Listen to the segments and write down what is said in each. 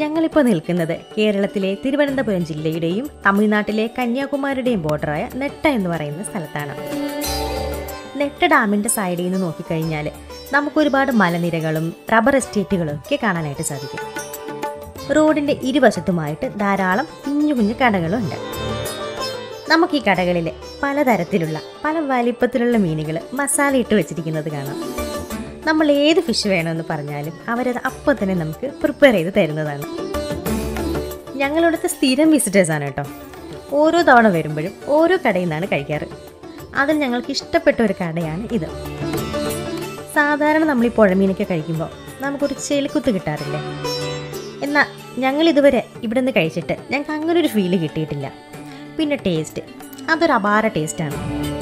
ഞങ്ങളിപ്പോൾ നിൽക്കുന്നത് കേരളത്തിലെ തിരുവനന്തപുരം ജില്ലയുടെയും തമിഴ്നാട്ടിലെ കന്യാകുമാരിയുടെയും ബോർഡറായ നെട്ട എന്ന് പറയുന്ന സ്ഥലത്താണ് നെട്ട ഡാമിൻ്റെ സൈഡിൽ നിന്ന് നോക്കിക്കഴിഞ്ഞാൽ നമുക്ക് ഒരുപാട് മലനിരകളും റബ്ബർ എസ്റ്റേറ്റുകളും ഒക്കെ കാണാനായിട്ട് സാധിക്കും റോഡിൻ്റെ ഇരുവശത്തുമായിട്ട് ധാരാളം കുഞ്ഞു കുഞ്ഞു കടകളുണ്ട് നമുക്ക് ഈ കടകളിൽ പലതരത്തിലുള്ള പല വലിപ്പത്തിലുള്ള മീനുകൾ മസാല ഇട്ട് വെച്ചിരിക്കുന്നത് കാണാം നമ്മൾ ഏത് ഫിഷ് വേണമെന്ന് പറഞ്ഞാലും അവരത് അപ്പോൾ തന്നെ നമുക്ക് പ്രിപ്പയർ ചെയ്ത് തരുന്നതാണ് ഞങ്ങളിവിടുത്തെ സ്ഥിരം വിസിറ്റേഴ്സാണ് കേട്ടോ ഓരോ തവണ വരുമ്പോഴും ഓരോ കടയിൽ നിന്നാണ് കഴിക്കാറ് അതിൽ ഞങ്ങൾക്ക് ഇഷ്ടപ്പെട്ട ഒരു കടയാണ് ഇത് സാധാരണ നമ്മൾ ഈ പുഴമീനൊക്കെ കഴിക്കുമ്പോൾ നമുക്കൊരു ചെളിക്കുത്ത് കിട്ടാറില്ലേ എന്നാൽ ഞങ്ങൾ ഇതുവരെ ഇവിടെ നിന്ന് കഴിച്ചിട്ട് ഞങ്ങൾക്ക് അങ്ങനെ ഒരു ഫീല് കിട്ടിയിട്ടില്ല പിന്നെ ടേസ്റ്റ് അതൊരു അപാര ടേസ്റ്റാണ്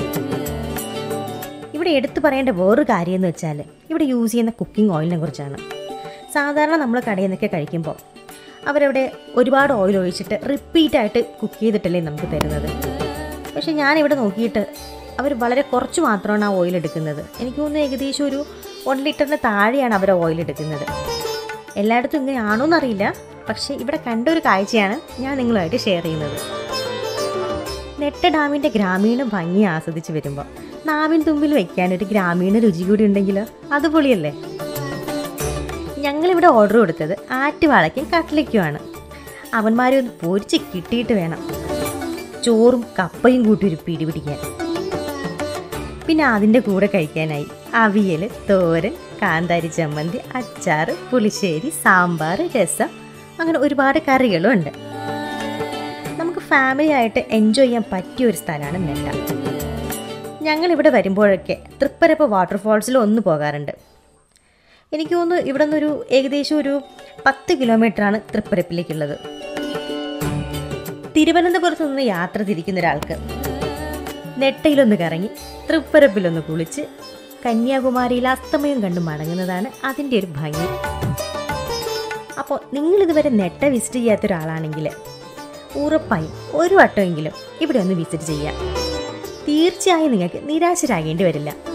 ഇവിടെ എടുത്തു പറയേണ്ട വേറൊരു കാര്യം എന്ന് വെച്ചാൽ ഇവിടെ യൂസ് ചെയ്യുന്ന കുക്കിംഗ് ഓയിലിനെ കുറിച്ചാണ് സാധാരണ നമ്മൾ കടയിൽ നിന്നൊക്കെ കഴിക്കുമ്പോൾ അവരവിടെ ഒരുപാട് ഓയിൽ ഒഴിച്ചിട്ട് റിപ്പീറ്റായിട്ട് കുക്ക് ചെയ്തിട്ടല്ലേ നമുക്ക് തരുന്നത് പക്ഷേ ഞാനിവിടെ നോക്കിയിട്ട് അവർ വളരെ കുറച്ച് മാത്രമാണ് ആ ഓയിൽ എടുക്കുന്നത് എനിക്ക് തോന്നുന്നു ഏകദേശം ഒരു വൺ ലിറ്ററിന് താഴെയാണ് അവർ ഓയിൽ എടുക്കുന്നത് എല്ലായിടത്തും ഇങ്ങനെയാണോ എന്നറിയില്ല പക്ഷേ ഇവിടെ കണ്ട ഒരു കാഴ്ചയാണ് ഞാൻ നിങ്ങളുമായിട്ട് ഷെയർ ചെയ്യുന്നത് നെട്ട ഡാമിൻ്റെ ഗ്രാമീണ ഭംഗി ആസ്വദിച്ച് വരുമ്പോൾ നാവിൻ തുമ്പിൽ വെക്കാൻ ഒരു ഗ്രാമീണ രുചി കൂടി ഉണ്ടെങ്കിൽ അത് പൊളിയല്ലേ ഞങ്ങളിവിടെ ഓർഡർ കൊടുത്തത് ആറ്റുവാളയ്ക്കും കട്ട്ലയ്ക്കുമാണ് അവന്മാരെ ഒന്ന് പൊരിച്ച് കിട്ടിയിട്ട് വേണം ചോറും കപ്പയും കൂട്ടി ഒരു പിടി പിടിക്കാൻ പിന്നെ അതിൻ്റെ കൂടെ കഴിക്കാനായി അവിയൽ തോരൻ കാന്താരി ചമ്മന്തി അച്ചാർ പുളിശ്ശേരി സാമ്പാർ രസം അങ്ങനെ ഒരുപാട് കറികളും ഉണ്ട് നമുക്ക് ഫാമിലി ആയിട്ട് എൻജോയ് ചെയ്യാൻ പറ്റിയ ഒരു സ്ഥലമാണ് നെട്ട ഞങ്ങളിവിടെ വരുമ്പോഴൊക്കെ തൃപ്പരപ്പ് വാട്ടർഫോൾസിൽ ഒന്ന് പോകാറുണ്ട് എനിക്ക് തോന്നുന്നു ഇവിടെ നിന്നൊരു ഏകദേശം ഒരു പത്ത് കിലോമീറ്ററാണ് തൃപ്പരപ്പിലേക്കുള്ളത് തിരുവനന്തപുരത്ത് നിന്ന് യാത്ര തിരിക്കുന്ന ഒരാൾക്ക് നെട്ടയിലൊന്ന് കറങ്ങി തൃപ്പരപ്പിലൊന്ന് കുളിച്ച് കന്യാകുമാരിയിൽ അസ്തമയം കണ്ട് മടങ്ങുന്നതാണ് അതിൻ്റെ ഒരു ഭംഗി അപ്പോൾ നിങ്ങൾ ഇതുവരെ നെട്ട വിസിറ്റ് ചെയ്യാത്ത ഒരാളാണെങ്കിൽ ഉറപ്പായും ഒരു വട്ടമെങ്കിലും ഇവിടെ ഒന്ന് വിസിറ്റ് ചെയ്യാം തീർച്ചയായും നിങ്ങൾക്ക് നിരാശരാകേണ്ടി വരില്ല